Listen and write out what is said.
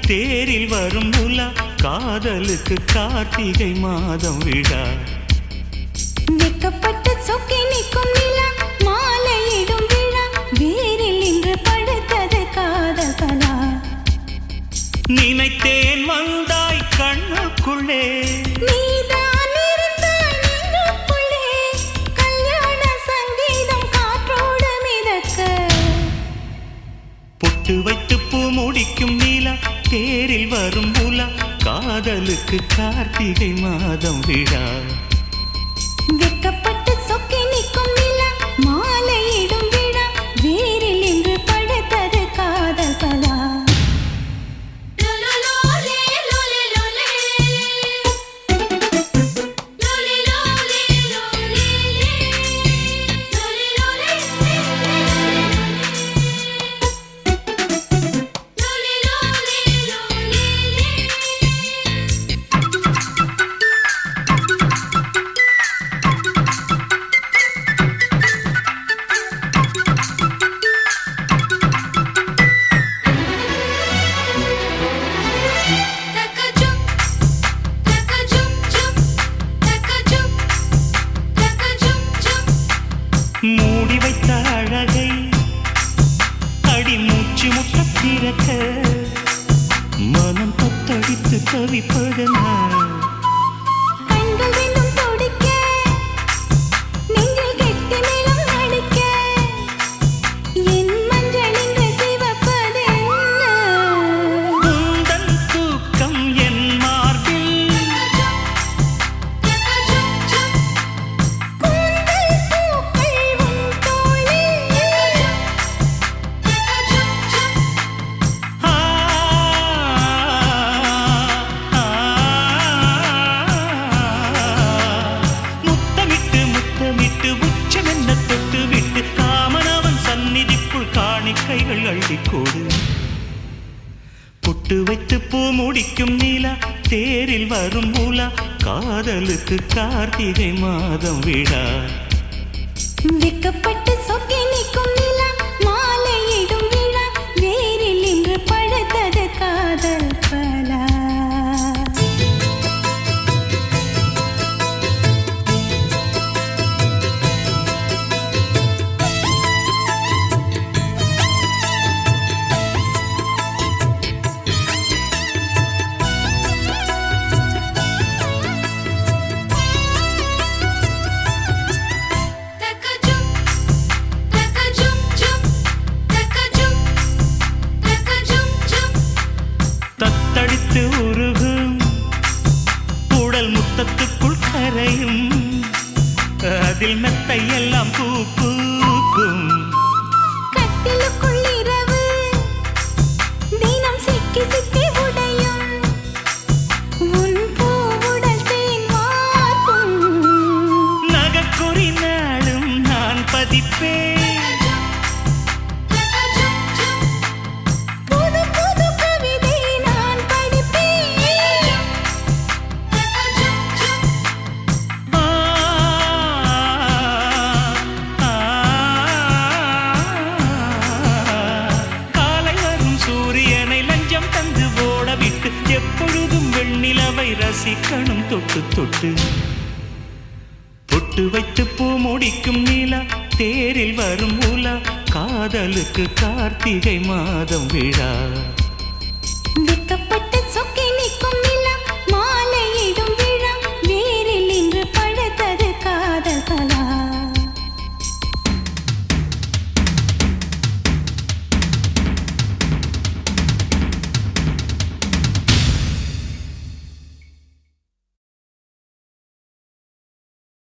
தேரில் வரும் உலா காதலுக்கு கார்த்திகை மாதம் விழா வெக்கப்பட்டு சொக்கி நிற்கும் நிலா மாலையிடும் விழா வேரில் இன்று படுத்தது காதல் கலா நினைத்தேன் வந்தாய் கண்ணுக்குள்ளே நீதான் இருந்தாய் நெஞ்சுக்குள்ளே கல்யாண சங்கீதம் காற்றோடு மிதக்க பொட்டு வைத்து பூ முடிக்கும் நீலா தேரில் வரும் உலா காதலுக்கு கார்த்திகை மாதம் விழா வெக்கப்பட்டு சொக்கி நிற்கும் நிலா மாலையிடும் விழா வேரில் இன்று படுத்தது காதல் கலா மூடி வைத்த அழகை அடி மூச்சு முட்ட திறக்க மனம் தத்தடித்து தவிப்பதென்ன கண்கள் ரெண்டும் துடிக்க, நெஞ்சில் கெட்டி நிலம் நடிக்க, என் மஞ்சள் இங்கு சிவப்பதென்ன? உந்தன் தூக்கம் என் மார்பில் கூந்தல் பூக்கள் உன் தோளில். ஆ, ஆ, முத்தமிட்டு முத்தமிட்டு உச்சமென்ன தொட்டு விட்டு காமனவன் சந்நிதிக்குள் காணிக்கைகள் அள்ளிக்கோடு புட்டு வைத்து பூ முடிக்கும் நீலா தேரில் வரும் மூலா காதலுக்கு கார்த்திகை மாதம் விழா வெக்கப்பட்டு சொக்கி நிற்கும் நிலா, மாலையிடும் விழா, வேரில் இன்று படுத்தது காதல் பலா தத்தளித்து உருகும் உடல் முத்தத்துக்குள் கரையும் அதில் மெத்தை எல்லாம் பூ பூக்கும் கட்டிலுக்குள் இரவு தினம் சிக்கி சிக்கி உடையும் உன் பூவுடல் தேன் வார்க்கும் நகக்குறி நாளும் நான் பதிப்பேன் புது புது கவிதை நான் படிப்பேன் ஆ, ஆ, காலை வரும் சூரியனை லஞ்சம் தந்து ஓட விட்டு எப்பொழுதும் வெண்ணிலவை ரசிக்கணும் தொட்டு தொட்டு பொட்டு வைத்து பூ முடிக்கும் நீலா தேரில் வரும் உலா காதலுக்கு கார்த்திகை மாதம் விழா